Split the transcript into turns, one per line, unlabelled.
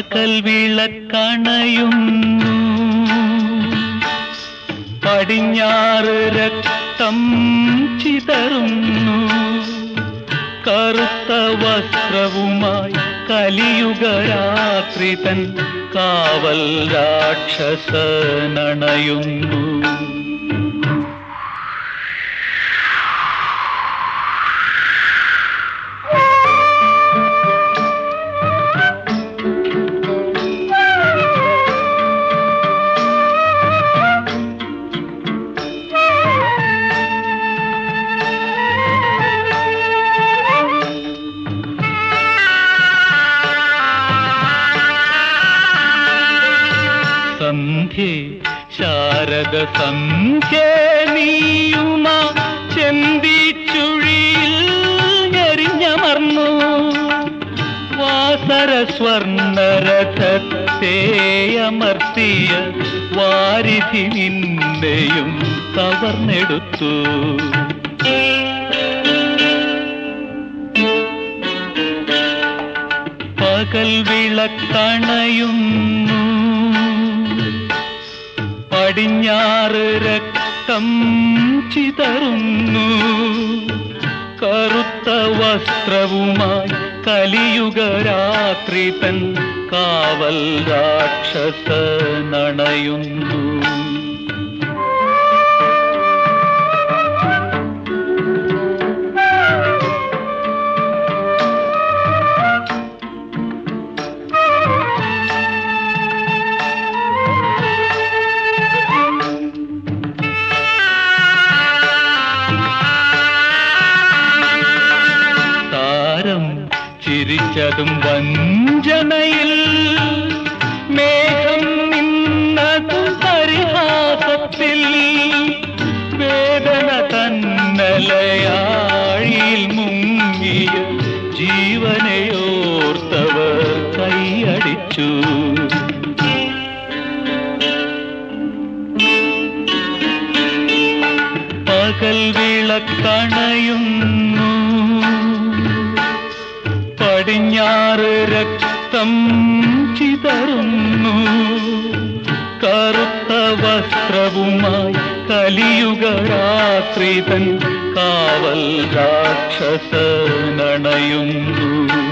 പകൽ വിളക്കണയുന്നു പടിഞ്ഞാറ് രക്തം ചിതറുന്നു കറുത്ത വസ്ത്രവുമായി കലിയുഗരാത്രി തൻ കാവൽ രാക്ഷസനണയുന്നു സന്ധ്യേ ശാരദ സന്ധ്യ നീയുമ ചെന്തിച്ചുഴിയിൽ ഞെരിഞ്ഞമർന്നു വാസര സ്വർണരഥത്തെ അമർത്തിയ വാരിധി നിന്നെയും കവർന്നെടുത്തു പകൽ വിളക്കണയുന്നു പടിഞ്ഞാറ് രക്തം ചിതറുന്നു കറുത്ത വസ്ത്രവുമായി കലിയുഗരാത്രി തൻ കാവൽ രാക്ഷസനണയുന്നു താരം ചിരിച്ചതും വഞ്ചനയിൽ മേഘം നിന്നതും പരിഹാസത്തിൽ വേദന തന്നലയാഴിയിൽ മുങ്ങിയ ജീവനെയോർത്തവർ കൈയടിച്ചു പകൽ വിളക്കണയുന്നു പടിഞ്ഞാറ് രക്തം ചിതറുന്നു കറുത്ത വസ്ത്രവുമായി കലിയുഗരാത്രി തൻ കാവൽ രാക്ഷസനണയുന്നു